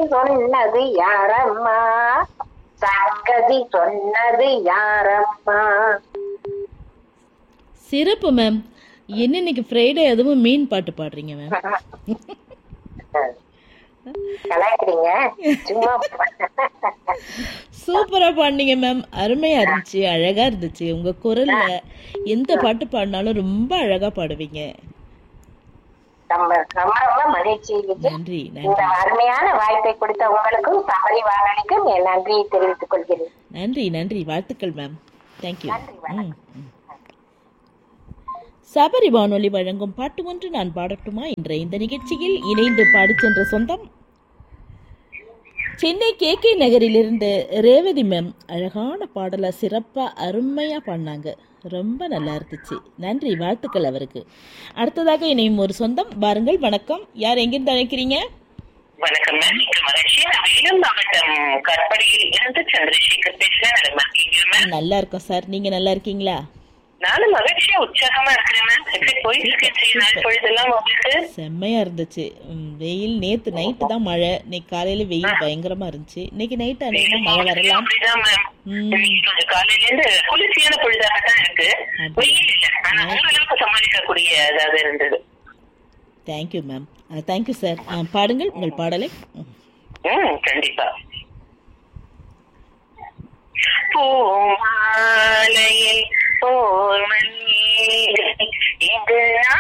சொன்னது யாரம்மா சங்கதி சொன்னது யாரம்மா சிறப்பு மேம் என்ன இன்னைக்கு ஃப்ரைடே அதுவும் மீன் பாட்டு பாடுறீங்க மேம் கலாய்க்கிறீங்க சும்மா சூப்பரா பாடினீங்க மேம் அருமையா இருந்துச்சு அழகா இருந்துச்சு உங்க குரல்ல எந்த பாட்டு பாடினாலும் ரொம்ப அழகா பாடுவீங்க ரொம்ப ரொம்ப ரொம்ப மகிழ்ச்சி விஜய் நன்றி இந்த நன்றி அருமையான வாய்ப்பை கொடுத்த உங்களுக்கும் சபரி வானொலிக்கும் என் நன்றியை தெரிவித்துக் கொள்கிறேன் நன்றி நன்றி வாழ்த்துக்கள் மேம் தேங்க்யூ நன்றி, வணக்கம். சபரி வானொலி வழங்கும் பாட்டு ஒன்று நான் பாடட்டுமா என்ற இந்த நிகழ்ச்சியில் இணைந்து பாடிச் சென்ற சொந்தம் சென்னை கே கே நகரிலிருந்து ரேவதி மேம் அழகான பாடலை சிறப்பாக அருமையாக பாடினாங்க ரொம்ப நல்லா இருந்துச்சு நன்றி வாழ்த்துக்கள் அவருக்கு அடுத்ததாக இணையும் ஒரு சொந்தம் பாருங்கள் வணக்கம் யார் எங்கிருந்து அழைக்கிறீங்க வணக்கம் மேம் மிக்க மகிழ்ச்சி நான் வேலூர் மாவட்டம் கற்படியில் இருந்து சந்திரசேகர் பேசுறேன் நல்லா இருக்கீங்க மேம் நல்லா இருக்கோம் சார் நீங்கள் நல்லா இருக்கீங்களா நானும் மகிழ்ச்சியா உற்சாகமா இருக்கிறேன் மேம் எப்படி போயிட்டு இருக்கு நாள் பொழுதெல்லாம் உங்களுக்கு செம்மையா இருந்துச்சு ம், வெயில் நேத்து நைட்டு தான் மழை இன்னைக்கு காலையில வெயில் பயங்கரமா இருந்துச்சு இன்னைக்கு நைட்டு அநேகமா மழை வரலாம் அப்படிதான் மேம் ம். கொஞ்சம் காலையில இருந்து குளிர்ச்சியான பொழுதாக தான் இருக்கு அப்படியா? வெயில் இல்ல ஆனா ஓரளவுக்கு சமாளிக்கக்கூடிய அதாவது இருந்தது தேங்க்யூ மேம் தேங்க்யூ சார் பாடுங்கள் உங்கள் பாடலை ம். ம் கண்டிப்பா பூமாலையில் ஓர் மல்லிகை இங்கு